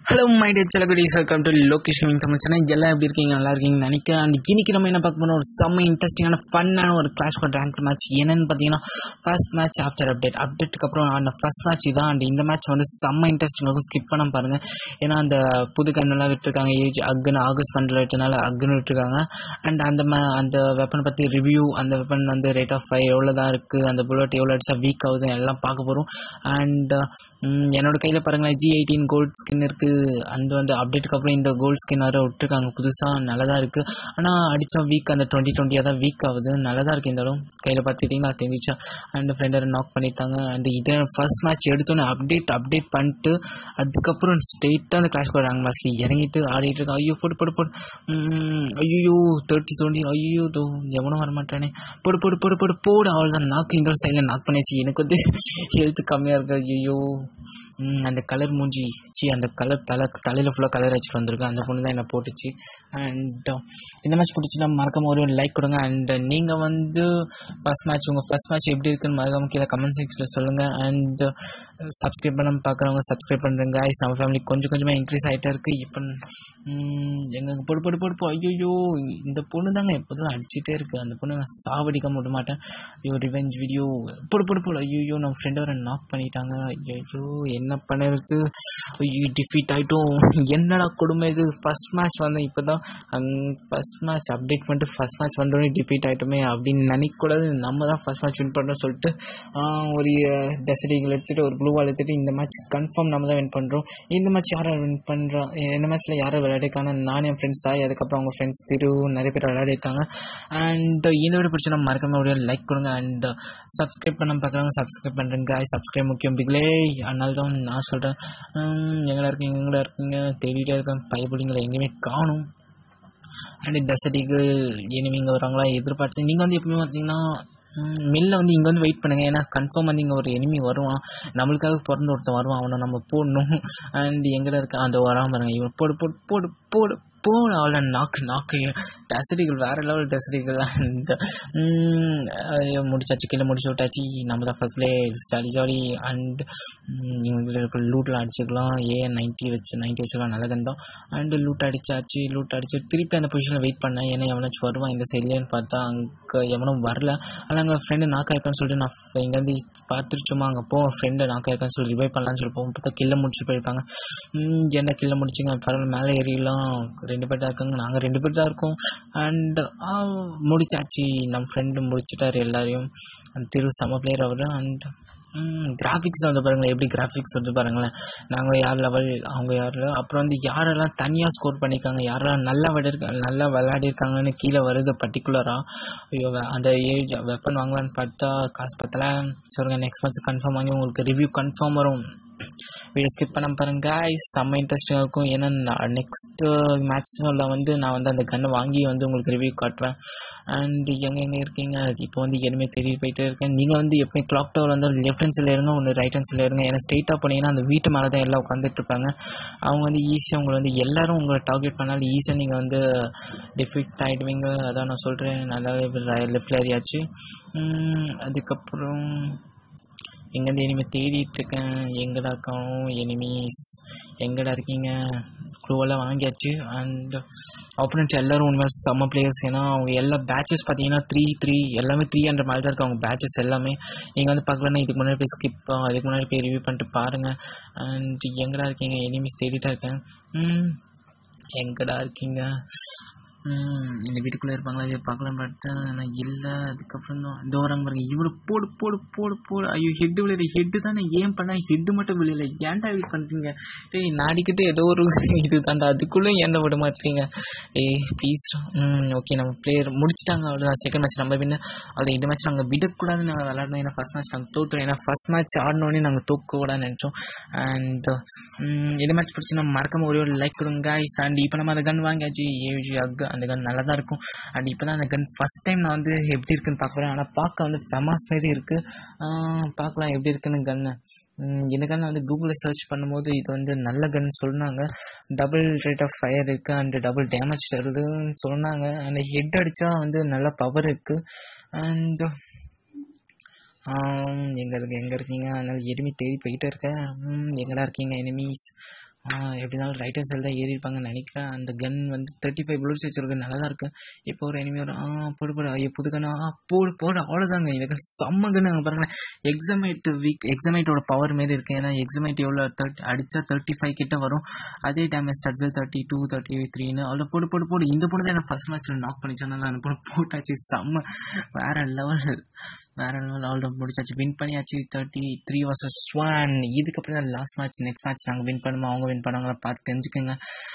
hello my day செலகுடிஸ் welcome to location Tamil channel எல்லாம் எப்படி இருக்கீங்க நல்லா இருக்கீங்கன்னு நினைக்கிறேன் அண்ட் இன்னைக்கு நம்ம என்ன பார்க்க போறோம் ஒரு செம்ம இன்ட்ரெஸ்டிங்கான ஃபன்னான ஒரு கிளாஸ் கோட் ரேங்க் மேட்ச் என்னன்னு பார்த்தீங்கன்னா ஃபர்ஸ்ட் மேட்ச் ஆஃப்டர் அப்டேட் அப்டேட்டுக்கு அப்புறம் அந்த ஃபர்ஸ்ட் மேட்ச் இதான் அண்ட் இந்த மேட்ச் வந்து செம்ம இன்ட்ரெஸ்டிங் இருக்கும் ஸ்கிப் பண்ண பாருங்க ஏன்னா அந்த புது கண்ணெல்லாம் விட்டுருக்காங்க ஏஜ் அக்குன்னு ஆகஸ்ட் பண்டில் விட்டனால அக்குன்னு விட்டுருக்காங்க அண்ட் அந்த மே அந்த வெப்பனை பற்றி ரிவ்யூ அந்த வெப்பன் வந்து ரேட் ஆஃப் ஃபைவ் எவ்வளோ தான் இருக்குது அந்த புல்லட் எவ்வளோ அடிச்சா வீக் ஆகுது எல்லாம் பார்க்க போகிறோம் அண்ட் என்னோட கையில் பாருங்களேன் ஜி எயிட்டீன் கோல்ட் ஸ்கின் இருக்குது அந்த வந்து அப்டேட்டுக்கு அப்புறம் இந்த கோல்ட் ஸ்கின் வேறு விட்டுருக்காங்க புதுசாக நல்லதாக இருக்குது ஆனால் அடித்தா வீக் அந்த டுவெண்ட்டி டுவெண்ட்டியாக தான் வீக் ஆகுது நல்லதாக இருக்குது இந்த இடம் கையில் பார்த்துக்கிட்டிங்கன்னா தெரிஞ்சிச்சா அண்ட் ஃப்ரெண்டரை நாக் பண்ணிட்டாங்க அண்ட் இதை ஃபர்ஸ்ட் மேட்ச் எடுத்தோன்னே அப்டேட் அப்டேட் பண்ணிட்டு அதுக்கப்புறம் ஸ்ட்ரெயிட்டாக அந்த கிளாஷ் ரேங்க் மேட்ச்ல இறங்கிட்டு ஆடிட்டு இருக்கான் ஐயோ போடு போடு போடு ஐயோ தேர்ட்டி டுவெண்ட்டி ஐயோ தோ எவனும் வரமாட்டானே போடு போடு போடு போடு போடு அவள் தான் நாக்கு இந்த சைடில் நாக் பண்ணியாச்சு எனக்கு வந்து ஹெல்த் கம்மியாக இருக்கு ஐயோ அந்த கலர் மூஞ்சி சி அந்த கலர் தலை தலையில் ஃபுல்லாக கலர் அடிச்சுட்டு வந்திருக்கு அந்த பொண்ணு தான் என்னை போட்டுச்சு அண்ட் இந்த மேட்ச் பிடிச்சினா மறக்காம ஒரு லைக் கொடுங்க அண்ட் நீங்கள் வந்து ஃபர்ஸ்ட் மேட்ச் உங்கள் ஃபர்ஸ்ட் மேட்ச் எப்படி இருக்குன்னு மறக்காம கீழே கமெண்ட் செக்ஷனில் சொல்லுங்கள் அண்ட் சப்ஸ்கிரைப் பண்ண பார்க்குறவங்க சப்ஸ்கிரைப் பண்ணுறேங்க guys நம்ம ஃபேமிலி கொஞ்சம் கொஞ்சமாக இன்க்ரீஸ் ஆகிட்டே இருக்குது இப்போ எங்க போடு போடு போடு போ ஐயோ இந்த பொண்ணு தாங்க எப்போதும் அடிச்சுட்டே இருக்குது அந்த பொண்ணு நான் சாவடிக்காம விட மாட்டேன் ஐயோ ரிவெஞ்ச் வீடியோ போடு போடு போடு ஐயோ நம்ம ஃப்ரெண்டை வர நாக் பண்ணிட்டாங்க ஐயோ என்ன பண்ணுறது ஐயோ டிஃபீட் ஆகிட்டோம் என்னடா கொடுமை இது ஃபர்ஸ்ட் மேட்ச் வந்தேன் இப்போ தான் ஃபர்ஸ்ட் மேட்ச் அப்டேட் பண்ணிட்டு ஃபர்ஸ்ட் மேட்ச் வந்தோடனே டிஃபீட் ஆகிட்டோமே அப்படின்னு நினைக்கக்கூடாது நம்ம தான் ஃபர்ஸ்ட் மேட்ச் வின் பண்ணுறோம் சொல்லிட்டு ஒரு டெசடிகள் எடுத்துகிட்டு ஒரு ப்ளூ வால் எடுத்துகிட்டு இந்த மேட்ச் கன்ஃபார்ம் நம்ம தான் வின் பண்ணுறோம் இந்த மேட்ச் யாரை வின் பண்ணுறோம் இந்த மேட்ச்சில் யாரை விளையாடிருக்காங்க நான் என் ஃப்ரெண்ட்ஸ் சாய் அதுக்கப்புறம் அவங்க ஃப்ரெண்ட்ஸ் திரு நிறைய பேர் விளையாடிருக்காங்க அண்ட் இந்த வீடியோ பிடிச்சா மறக்காம வீடியோ லைக் கொடுங்க அண்ட் சப்ஸ்கிரைப் பண்ண பார்க்குறவங்க சப்ஸ்கிரைப் பண்ணுறேங்க சப்ஸ்கிரைப் முக்கியம் பிக்லே அதனால தான் நான் சொல்கிறேன் எங்கடா இருக்கீங்க எங்கடா இருக்கீங்க தேடிட்டே இருக்கேன் பையப்பிள்ளைங்களை எங்கேயுமே காணும் அண்ட் டெசர்டிக்கு இனிமேங்க வராங்களா எதிர்பார்த்து நீங்கள் வந்து எப்பவுமே பார்த்தீங்கன்னா மில்ல வந்து இங்கே வந்து வெயிட் பண்ணுங்க ஏன்னா கன்ஃபார்ம் வந்து இங்கே ஒரு எனிமி வருவான் நம்மளுக்காக பிறந்த ஒருத்தன் வருவான் அவனை நம்ம போடணும் அண்ட் எங்கடா இருக்க அந்த வராமல் பாருங்க இவன் போடு போடு போடு போடு போன அவளை நாக்கு நாக்கு டெசடிகள் வேறு லெவல் டெசடிகள் அந்த முடிச்சாச்சு கீழே முடிச்சு விட்டாச்சு நம்ம தான் first play jolly jolly and இவங்களுக்கு லூட்டில் அடிச்சுக்கலாம் ஏ நைன்ட்டி வச்சு நைன்ட்டி வச்சுக்கலாம் நல்ல கந்தம் அண்டு லூட் அடிச்சாச்சு லூட் அடிச்சு திருப்பி அந்த பொசிஷனில் வெயிட் பண்ணேன் ஏன்னா எவனாச்சும் வருவான் இந்த சைட்லேன்னு பார்த்தா அங்கே எவனும் வரல ஆனால் அங்கே ஃப்ரெண்டு நாக்கா இருக்கான்னு சொல்லிட்டு நான் இங்கேருந்து பார்த்துட்டு சும்மா அங்கே போ ஃப்ரெண்டு நாக்கா இருக்கான்னு சொல்லி ரிவைவ் பண்ணலான்னு சொல்லி போவோம் பார்த்தா கில்ல முடிச்சு போயிருப்பாங்க என்ன கில்ல முடிச்சுங்க பரவாயில்ல மேலே ஏறிலாம் ரெண்டு பேர் தான் இருக்காங்க நாங்கள் ரெண்டு பேர் தான் இருக்கோம் அண்ட் முடிச்சாச்சு நம்ம ஃப்ரெண்டு முடிச்சிட்டாரு எல்லாரையும் அந்த திரு சம பிளேயர் அவர் அந்த கிராஃபிக்ஸ் வந்து பாருங்களேன் எப்படி கிராஃபிக்ஸ் வந்து பாருங்களேன் நாங்கள் யார் லெவல் அவங்க யாரில் அப்புறம் வந்து யாரெல்லாம் தனியாக ஸ்கோர் பண்ணியிருக்காங்க யாரெல்லாம் நல்லா விளையாடி நல்லா விளையாடிருக்காங்கன்னு கீழே வருது பர்டிகுலராக ஐயோ அந்த ஏஜ் வெப்பன் வாங்கலான்னு பார்த்தா காசு பத்தல சொல்லுங்கள் நெக்ஸ்ட் மந்த்ஸ் கன்ஃபார்ம் வாங்கி உங்களுக்கு ரிவ்யூ கன்ஃபார்ம் வரும் வீடியோ ஸ்கிப் பண்ண பாருங்க செம்ம இன்ட்ரெஸ்டிங்காக இருக்கும் ஏன்னா நெக்ஸ்ட் மேட்ச்சில் வந்து நான் வந்து அந்த கன்னை வாங்கி வந்து உங்களுக்கு ரிவ்யூ காட்டுவேன் அண்ட் எங்கே எங்கே இருக்கீங்க இப்போ வந்து எதுவுமே தெரிய போயிட்டே இருக்கேன் நீங்கள் வந்து எப்பவுமே கிளாக் டவர் வந்து லெஃப்ட் ஹேண்ட் சைடில் இருங்க ஒன்று ரைட் ஹேண்ட் சைடில் இருங்க ஏன்னா ஸ்ட்ரெயிட்டாக போனீங்கன்னா அந்த வீட்டு மேலே தான் எல்லாம் உட்காந்துட்டு இருப்பாங்க அவங்க வந்து ஈஸியாக உங்களை வந்து எல்லாரும் உங்களை டார்கெட் பண்ணாலும் ஈஸியாக நீங்கள் வந்து டிஃபிட் ஆகிடுவீங்க அதான் நான் சொல்கிறேன் நல்லா லெஃப்டில் ஏரியாச்சு அதுக்கப்புறம் எங்கேருந்து எனிமே தேடிட்டு இருக்கேன் எங்கடா காணும் எனிமீஸ் எங்கடா இருக்கீங்க க்ளூவெல்லாம் வாங்கியாச்சு அண்ட் ஆப்போனண்ட் எல்லோரும் உண்மையாக செம்ம பிளேயர்ஸ் ஏன்னா அவங்க எல்லா பேச்சஸ் பார்த்தீங்கன்னா த்ரீ த்ரீ எல்லாமே த்ரீ ஹண்ட்ரட் மேலே தான் இருக்கு அவங்க பேச்சஸ் எல்லாமே நீங்கள் வந்து பார்க்கலன்னா இதுக்கு முன்னாடி போய் ஸ்கிப் அதுக்கு முன்னாடி போய் ரிவ்யூ பண்ணிட்டு பாருங்கள் அண்ட் எங்கடா இருக்கீங்க எனிமீஸ் தேடிட்டா இருக்கேன் எங்கடா இருக்கீங்க இந்த வீட்டுக்குள்ளே இருப்பாங்களா இதை பார்க்கலாம் பார்த்தேன் நான் இல்லை அதுக்கப்புறம் தான் இந்த வராங்க பாருங்க இவ்வளோ போடு போடு போடு போடு ஐயோ ஹெட்டு விளையாடு ஹெட்டு தானே ஏன் பண்ண ஹெட்டு மட்டும் விளையல ஏன்டா இது பண்ணுறீங்க டேய் நாடிக்கிட்டு ஏதோ ஒரு இது தாண்டா அதுக்குள்ளே ஏன்டா விட மாட்டீங்க ஏய் ப்ளீஸ் ஓகே நம்ம பிளேயர் முடிச்சிட்டாங்க அவ்வளோதான் செகண்ட் மேட்ச் நம்ம பின்ன அவ்வளோ இந்த மேட்ச் நாங்கள் விடக்கூடாதுன்னு நாங்கள் விளாடணும் ஏன்னா ஃபஸ்ட் மேட்ச் நாங்கள் தோற்றுறோம் ஏன்னா ஃபஸ்ட் மேட்ச் ஆடினோடனே நாங்கள் தோக்கக்கூடாதுன்னு நினச்சோம் அண்ட் இந்த மேட்ச் பிடிச்சி நம்ம மறக்காம ஒரே ஒரு லைக் கொடுங்க கைஸ் அண்ட் இப்போ நம்ம அந்த கன் வாங்கியாச்சு ஏஜி அக் அந்த கன் நல்லா தான் இருக்கும் அண்ட் இப்போ தான் அந்த கன் ஃபஸ்ட் டைம் நான் வந்து எப்படி இருக்குன்னு பார்க்குறேன் ஆனால் பார்க்க வந்து ஃபெமாஸ் மாரி இருக்குது பார்க்கலாம் எப்படி இருக்குன்னு கன்னு இந்த கன் வந்து கூகுளில் சர்ச் பண்ணும்போது இது வந்து நல்ல கன் சொன்னாங்க டபுள் ரேட் ஆஃப் ஃபயர் இருக்குது அண்ட் டபுள் டேமேஜ் தருதுன்னு சொன்னாங்க அண்ட் ஹெட் அடித்தா வந்து நல்ல பவர் இருக்குது அண்ட் எங்கே இருக்கு எங்கே இருக்கீங்க அதனால் எனிமி தேடி போயிட்டே இருக்கேன் எங்கடா இருக்கீங்க எனிமீஸ் எப்படி இருந்தாலும் ரைட்டர் செல் தான் ஏறி இருப்பாங்கன்னு நினைக்கிறேன் அந்த கன் வந்து தேர்ட்டி ஃபைவ் புல்லட்ஸ் வச்சிருக்கு நல்லா தான் இருக்குது இப்போ ஒரு enemy வரும் ஆ போடு போடு ஐயோ புது கண்ணா ஆ போடு போடு அவ்வளோதாங்க எனக்கு செம்ம கண்ணு அங்கே பாருங்களேன் எக்ஸாமைட் வீக் எக்ஸாமைட்டோட பவர் மாரி இருக்கு ஏன்னா எக்ஸாமைட் எவ்வளோ தேர்ட்டி அடித்தா தேர்ட்டி ஃபைவ் கிட்ட வரும் அதே damage starts thirty two thirty த்ரீன்னு அவ்வளோ போடு போடு போடு இந்த பொண்ணு தான் எனக்கு ஃபஸ்ட் மேட்ச்சில் நாக் பண்ணிச்சானால அந்த பொண்ணு போட்டாச்சு செம்ம வேற லெவல் வேற லெவல் அவ்வளோ முடிச்சாச்சு வின் பண்ணியாச்சு தேர்ட்டி த்ரீ வர்சஸ் ஒன் இதுக்கப்புறம் தான் லாஸ்ட் மேட்ச் நெக்ஸ்ட் மேட்ச் நாங்கள் வின் பண்ணுவோம் அவங்க வின் பண்ணுவாங்களா பார்த்து தெரிஞ்சுக்கோங்க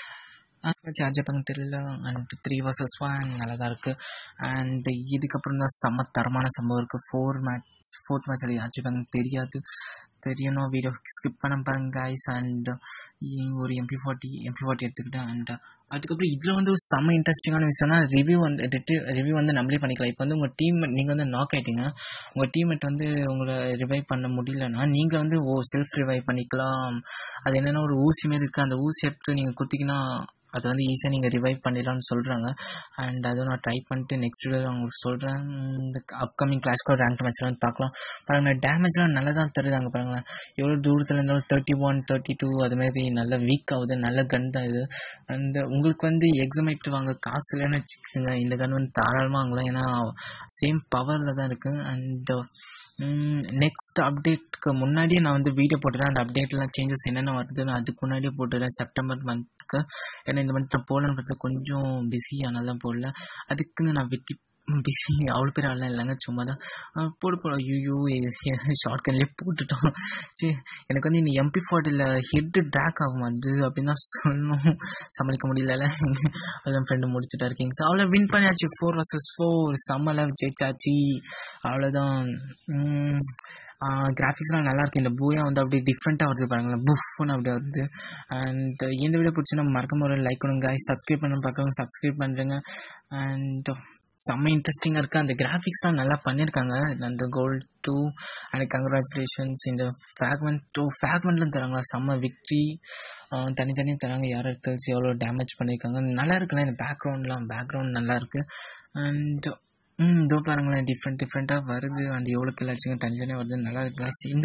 சார்ஜ் பண்ண தெரியல அண்ட் த்ரீ வர்சஸ் ஒன் நல்லா தான் இருக்குது அண்ட் இதுக்கப்புறம் தான் செம்ம தரமான சம்பவம் இருக்குது ஃபோர் மேட்ச் ஃபோர்த் மேட்ச் அடி ஆச்சு பண்ண தெரியாது தெரியணும் வீடியோ ஸ்கிப் பண்ண பாருங்க கைஸ் அண்ட் ஒரு எம்பி ஃபார்ட்டி எம்பி ஃபார்ட்டி எடுத்துக்கிட்டேன் அண்ட் அதுக்கப்புறம் இதில் வந்து ஒரு செம்ம இன்ட்ரெஸ்டிங்கான விஷயம்னா ரிவ்யூ வந்து ரிவ்யூ வந்து நம்மளே பண்ணிக்கலாம் இப்போ வந்து உங்கள் டீம் நீங்கள் வந்து நாக் ஆகிட்டீங்க உங்கள் டீம்மேட் வந்து உங்களை ரிவைவ் பண்ண முடியலன்னா நீங்கள் வந்து ஓ செல்ஃப் ரிவைவ் பண்ணிக்கலாம் அது என்னென்னா ஒரு ஊசி மாரி இருக்குது அந்த ஊசி எடுத்து நீங்கள் குத்திக்கினா அது வந்து ஈஸியாக நீங்கள் ரிவைவ் பண்ணிடலாம்னு சொல்கிறாங்க அண்ட் அதுவும் நான் ட்ரை பண்ணிட்டு நெக்ஸ்ட் வீடியோ உங்களுக்கு சொல்கிறேன் இந்த அப்கமிங் கிளாஸ்க்கு ரேங்க் மேட்ச்லாம் வந்து பார்க்கலாம் பாருங்கள் டேமேஜ்லாம் நல்லா தான் தருதாங்க பாருங்களேன் எவ்வளோ தூரத்தில் இருந்தாலும் தேர்ட்டி ஒன் தேர்ட்டி டூ அதுமாரி நல்ல வீக் ஆகுது நல்ல கன் தான் இது அண்ட் உங்களுக்கு வந்து எக்ஸாமைட் வாங்க காசு இல்லைன்னு வச்சுக்கோங்க இந்த கன் வந்து தாராளமாக வாங்கலாம் ஏன்னா சேம் பவரில் தான் இருக்குது அண்ட் நெக்ஸ்ட் அப்டேட்க்கு முன்னாடியே நான் வந்து வீடியோ போட்டுறேன் அந்த அப்டேட்லாம் சேஞ்சஸ் என்னென்ன வருதுன்னு அதுக்கு முன்னாடியே போட்டுறேன் செப்டம்பர் மந்த்க்கு ஏன்னா இந்த மந்த் நான் போடலன்னு பார்த்தா கொஞ்சம் பிஸி ஆனால போடல அதுக்குன்னு நான் வெட்டி பிஸி அவ்வளோ பேர் ஆடலாம் இல்லைங்க சும்மா தான் அஹ் போடு போடு ஐயோ ஷார்ட் கன்லேயே போட்டுட்டோம் சரி எனக்கு வந்து இந்த எம்பி ஃபார்ட்டியில் ஹெட்டு ட்ராக் ஆகும் அது அப்படின்னு தான் சொல்லணும் சமாளிக்க முடியல அதான் ஃப்ரெண்டு முடிச்சுட்டா இருக்கீங்க ஸோ அவ்வளோ வின் பண்ணியாச்சு ஃபோர் வர்சஸ் ஃபோர் செம்மலாம் ஜெயிச்சாச்சு அவ்வளோதான் கிராஃபிக்ஸ்லாம் நல்லா இருக்கு இந்த பூயா வந்து அப்படியே டிஃப்ரெண்ட்டாக வருது பாருங்களேன் புஃப்னு அப்படியே வருது அண்ட் இந்த வீடியோ பிடிச்சினா மறக்காம ஒரு லைக் பண்ணுங்க சப்ஸ்கிரைப் பண்ண பார்க்குறவங்க சப்ஸ்கிரைப் பண்ணுறேங்க அண்ட் செம்ம இன்ட்ரெஸ்டிங்காக இருக்குது அந்த கிராஃபிக்ஸ்லாம் நல்லா பண்ணியிருக்காங்க அந்த கோல்ட் டூ அண்ட் கங்க்ராச்சுலேஷன்ஸ் இந்த ஃப்ராக்மெண்ட் டூ ஃப்ராக்மெண்ட்லாம் தராங்களா செம்ம விக்ட்ரி தனித்தனியாக தராங்க யார் இருக்கல்ஸ் எவ்வளோ டேமேஜ் பண்ணியிருக்காங்க நல்லா இருக்குல்ல இந்த பேக்ரவுண்ட்லாம் பேக்ரவுண்ட் நல்லா இருக்குது அண்ட் ம் இதோ பாருங்களேன் டிஃப்ரெண்ட் டிஃப்ரெண்ட்டாக வருது அந்த எவ்வளோ கில் அடிச்சுங்க தனித்தனியாக வருது நல்லா இருக்கு இந்த